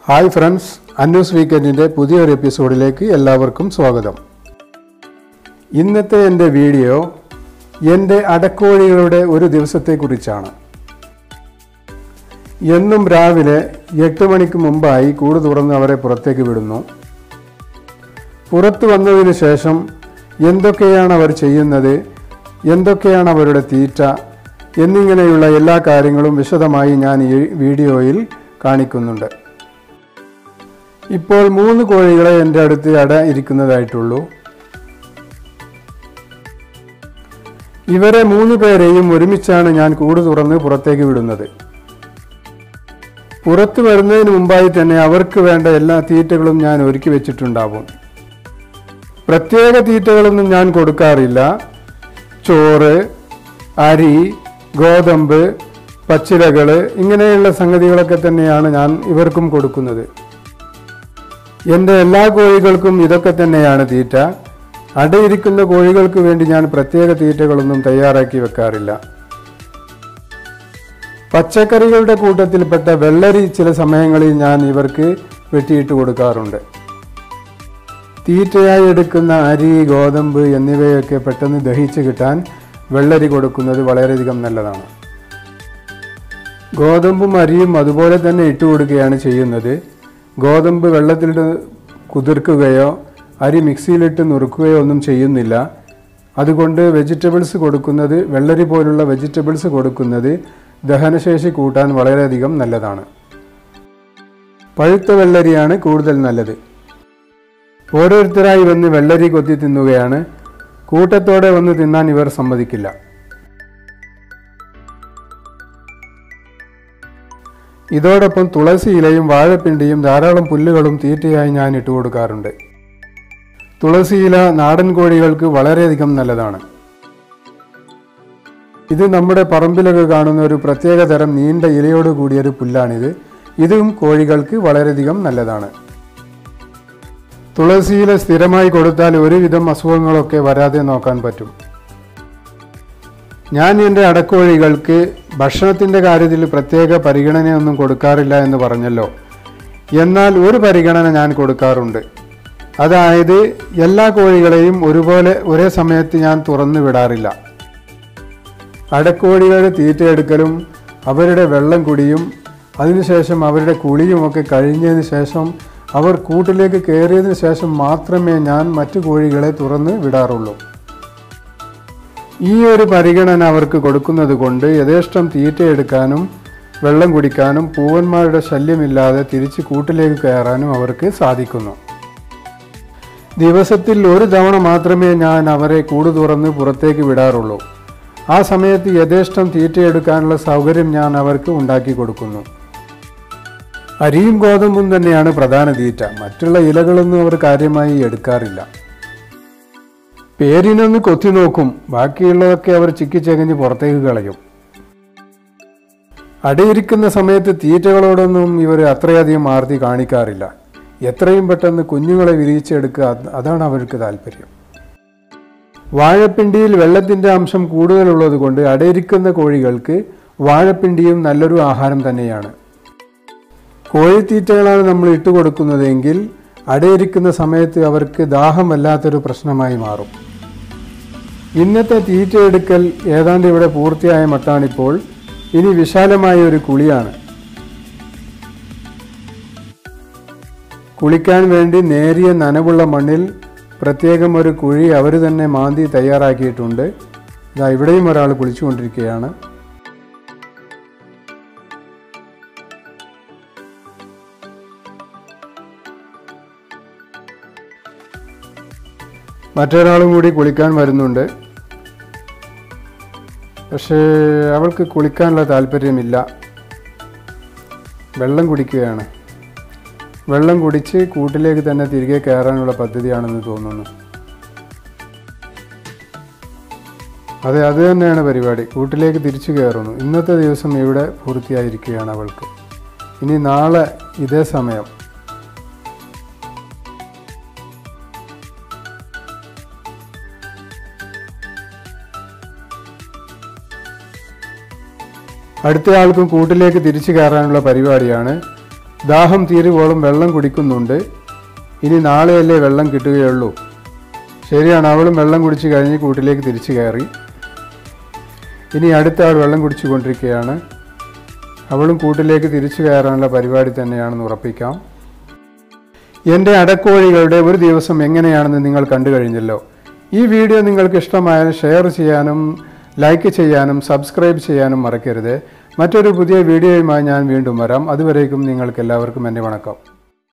hi friends അന്യൂസ് വീക്കെൻഡിൻ്റെ പുതിയൊരു എപ്പിസോഡിലേക്ക് എല്ലാവർക്കും സ്വാഗതം ഇന്നത്തെ എൻ്റെ വീഡിയോ എൻ്റെ അടക്കോഴികളുടെ ഒരു ദിവസത്തെക്കുറിച്ചാണ് എന്നും രാവിലെ എട്ട് മണിക്ക് മുമ്പായി കൂട് തുറന്ന് അവരെ പുറത്തേക്ക് വിടുന്നു പുറത്തു വന്നതിന് ശേഷം എന്തൊക്കെയാണ് അവർ ചെയ്യുന്നത് എന്തൊക്കെയാണ് അവരുടെ തീറ്റ എന്നിങ്ങനെയുള്ള എല്ലാ കാര്യങ്ങളും വിശദമായി ഞാൻ ഈ വീഡിയോയിൽ കാണിക്കുന്നുണ്ട് ഇപ്പോൾ മൂന്ന് കോഴികളെ എൻ്റെ അടുത്ത് അട ഇരിക്കുന്നതായിട്ടുള്ളൂ ഇവരെ മൂന്ന് പേരെയും ഒരുമിച്ചാണ് ഞാൻ കൂട് തുറന്ന് പുറത്തേക്ക് വിടുന്നത് പുറത്തു വരുന്നതിന് മുമ്പായി തന്നെ അവർക്ക് വേണ്ട എല്ലാ തീറ്റകളും ഞാൻ ഒരുക്കി വെച്ചിട്ടുണ്ടാവും പ്രത്യേക തീറ്റകളൊന്നും ഞാൻ കൊടുക്കാറില്ല ചോറ് അരി ഗോതമ്പ് പച്ചിലകൾ ഇങ്ങനെയുള്ള സംഗതികളൊക്കെ തന്നെയാണ് ഞാൻ ഇവർക്കും കൊടുക്കുന്നത് എൻ്റെ എല്ലാ കോഴികൾക്കും ഇതൊക്കെ തന്നെയാണ് തീറ്റ അടയിരിക്കുന്ന കോഴികൾക്ക് വേണ്ടി ഞാൻ പ്രത്യേക തീറ്റകളൊന്നും തയ്യാറാക്കി വെക്കാറില്ല പച്ചക്കറികളുടെ കൂട്ടത്തിൽപ്പെട്ട വെള്ളരി ചില സമയങ്ങളിൽ ഞാൻ ഇവർക്ക് വെട്ടിയിട്ട് കൊടുക്കാറുണ്ട് തീറ്റയായി എടുക്കുന്ന അരി ഗോതമ്പ് എന്നിവയൊക്കെ പെട്ടെന്ന് ദഹിച്ച് കിട്ടാൻ വെള്ളരി കൊടുക്കുന്നത് വളരെയധികം നല്ലതാണ് ഗോതമ്പും അരിയും അതുപോലെ തന്നെ ഇട്ട് കൊടുക്കുകയാണ് ചെയ്യുന്നത് ഗോതമ്പ് വെള്ളത്തിലിട്ട് കുതിർക്കുകയോ അരി മിക്സിയിലിട്ട് നുറുക്കുകയോ ഒന്നും ചെയ്യുന്നില്ല അതുകൊണ്ട് വെജിറ്റബിൾസ് കൊടുക്കുന്നത് വെള്ളരി പോലുള്ള വെജിറ്റബിൾസ് കൊടുക്കുന്നത് ദഹനശേഷി കൂട്ടാൻ വളരെയധികം നല്ലതാണ് പഴുത്ത വെള്ളരിയാണ് കൂടുതൽ നല്ലത് ഓരോരുത്തരായി വന്ന് വെള്ളരി കൊത്തി തിന്നുകയാണ് കൂട്ടത്തോടെ വന്ന് തിന്നാൻ ഇവർ സമ്മതിക്കില്ല ഇതോടൊപ്പം തുളസി ഇലയും വാഴപ്പിണ്ടിയും ധാരാളം പുല്ലുകളും തീറ്റയായി ഞാൻ ഇട്ടു കൊടുക്കാറുണ്ട് തുളസി ഇല നാടൻ കോഴികൾക്ക് വളരെയധികം നല്ലതാണ് ഇത് നമ്മുടെ പറമ്പിലൊക്കെ കാണുന്ന ഒരു പ്രത്യേക തരം നീണ്ട ഇലയോട് കൂടിയൊരു പുല്ലാണിത് ഇതും കോഴികൾക്ക് വളരെയധികം നല്ലതാണ് തുളസിയില സ്ഥിരമായി കൊടുത്താൽ ഒരുവിധം അസുഖങ്ങളൊക്കെ വരാതെ നോക്കാൻ പറ്റും ഞാൻ എൻ്റെ അടക്കോഴികൾക്ക് ഭക്ഷണത്തിൻ്റെ കാര്യത്തിൽ പ്രത്യേക പരിഗണനയൊന്നും കൊടുക്കാറില്ല എന്ന് പറഞ്ഞല്ലോ എന്നാൽ ഒരു പരിഗണന ഞാൻ കൊടുക്കാറുണ്ട് അതായത് എല്ലാ കോഴികളെയും ഒരുപോലെ ഒരേ സമയത്ത് ഞാൻ തുറന്നു വിടാറില്ല അടക്കോഴികളുടെ തീറ്റയെടുക്കലും അവരുടെ വെള്ളം കുടിയും അതിനുശേഷം അവരുടെ കുളിയുമൊക്കെ കഴിഞ്ഞതിന് ശേഷം അവർ കൂട്ടിലേക്ക് കയറിയതിന് ശേഷം മാത്രമേ ഞാൻ മറ്റു കോഴികളെ തുറന്ന് വിടാറുള്ളൂ ഈ ഒരു പരിഗണന അവർക്ക് കൊടുക്കുന്നത് കൊണ്ട് യഥേഷ്ടം തീറ്റയെടുക്കാനും വെള്ളം കുടിക്കാനും പൂവന്മാരുടെ ശല്യമില്ലാതെ തിരിച്ച് കൂട്ടിലേക്ക് കയറാനും അവർക്ക് സാധിക്കുന്നു ദിവസത്തിൽ ഒരു തവണ മാത്രമേ ഞാൻ അവരെ കൂട് തുറന്ന് പുറത്തേക്ക് വിടാറുള്ളൂ ആ സമയത്ത് യഥേഷ്ടം തീറ്റയെടുക്കാനുള്ള സൗകര്യം ഞാൻ അവർക്ക് ഉണ്ടാക്കി കൊടുക്കുന്നു അരിയും ഗോതമ്പും തന്നെയാണ് പ്രധാന തീറ്റ മറ്റുള്ള ഇലകളൊന്നും അവർ കാര്യമായി എടുക്കാറില്ല പേരിനൊന്ന് കൊത്തി നോക്കും ബാക്കിയുള്ളതൊക്കെ അവർ ചിക്കിച്ചകഞ്ഞ് പുറത്തേക്ക് കളയും അടിയിരിക്കുന്ന സമയത്ത് തീറ്റകളോടൊന്നും ഇവർ അത്രയധികം ആർത്തി കാണിക്കാറില്ല എത്രയും പെട്ടെന്ന് കുഞ്ഞുങ്ങളെ വിരിയിച്ചെടുക്കുക അതാണ് അവർക്ക് താല്പര്യം വാഴപ്പിണ്ടിയിൽ വെള്ളത്തിൻ്റെ അംശം കൂടുതലുള്ളത് കൊണ്ട് അടയിരിക്കുന്ന കോഴികൾക്ക് വാഴപ്പിണ്ടിയും നല്ലൊരു ആഹാരം തന്നെയാണ് കോഴിത്തീറ്റകളാണ് നമ്മൾ ഇട്ട് കൊടുക്കുന്നതെങ്കിൽ അടയിരിക്കുന്ന സമയത്ത് അവർക്ക് ദാഹം വല്ലാത്തൊരു പ്രശ്നമായി മാറും ഇന്നത്തെ തീറ്റയെടുക്കൽ ഏതാണ്ട് ഇവിടെ പൂർത്തിയായ മട്ടാണിപ്പോൾ ഇനി വിശാലമായ ഒരു കുളിയാണ് കുളിക്കാൻ വേണ്ടി നേരിയ നനവുള്ള മണ്ണിൽ പ്രത്യേകം ഒരു കുഴി അവർ തന്നെ മാന്തി തയ്യാറാക്കിയിട്ടുണ്ട് ഇതാ ഇവിടെയും ഒരാൾ കുളിച്ചുകൊണ്ടിരിക്കുകയാണ് മറ്റൊരാളും കൂടി കുളിക്കാൻ വരുന്നുണ്ട് പക്ഷേ അവൾക്ക് കുളിക്കാനുള്ള താല്പര്യമില്ല വെള്ളം കുടിക്കുകയാണ് വെള്ളം കുടിച്ച് കൂട്ടിലേക്ക് തന്നെ തിരികെ കയറാനുള്ള പദ്ധതിയാണെന്ന് തോന്നുന്നു അതെ അത് തന്നെയാണ് പരിപാടി കൂട്ടിലേക്ക് തിരിച്ചു കയറുന്നു ഇന്നത്തെ ദിവസം ഇവിടെ പൂർത്തിയായിരിക്കുകയാണ് അവൾക്ക് ഇനി നാളെ ഇതേ സമയം അടുത്ത ആൾക്കും കൂട്ടിലേക്ക് തിരിച്ചു കയറാനുള്ള പരിപാടിയാണ് ദാഹം തീരുവോളം വെള്ളം കുടിക്കുന്നുണ്ട് ഇനി നാളെയല്ലേ വെള്ളം കിട്ടുകയുള്ളൂ ശരിയാണ് അവളും വെള്ളം കുടിച്ച് കഴിഞ്ഞ് കൂട്ടിലേക്ക് തിരിച്ചു കയറി ഇനി അടുത്ത ആൾ വെള്ളം കുടിച്ചു കൊണ്ടിരിക്കുകയാണ് അവളും കൂട്ടിലേക്ക് തിരിച്ചു കയറാനുള്ള പരിപാടി തന്നെയാണെന്ന് ഉറപ്പിക്കാം എൻ്റെ അടക്കോഴികളുടെ ഒരു ദിവസം എങ്ങനെയാണെന്ന് നിങ്ങൾ കണ്ടു കഴിഞ്ഞല്ലോ ഈ വീഡിയോ നിങ്ങൾക്ക് ഇഷ്ടമായാൽ ഷെയർ ചെയ്യാനും ലൈക്ക് ചെയ്യാനും സബ്സ്ക്രൈബ് ചെയ്യാനും മറക്കരുത് മറ്റൊരു പുതിയ വീഡിയോയുമായി ഞാൻ വീണ്ടും വരാം അതുവരേക്കും നിങ്ങൾക്ക് എല്ലാവർക്കും എൻ്റെ വണക്കം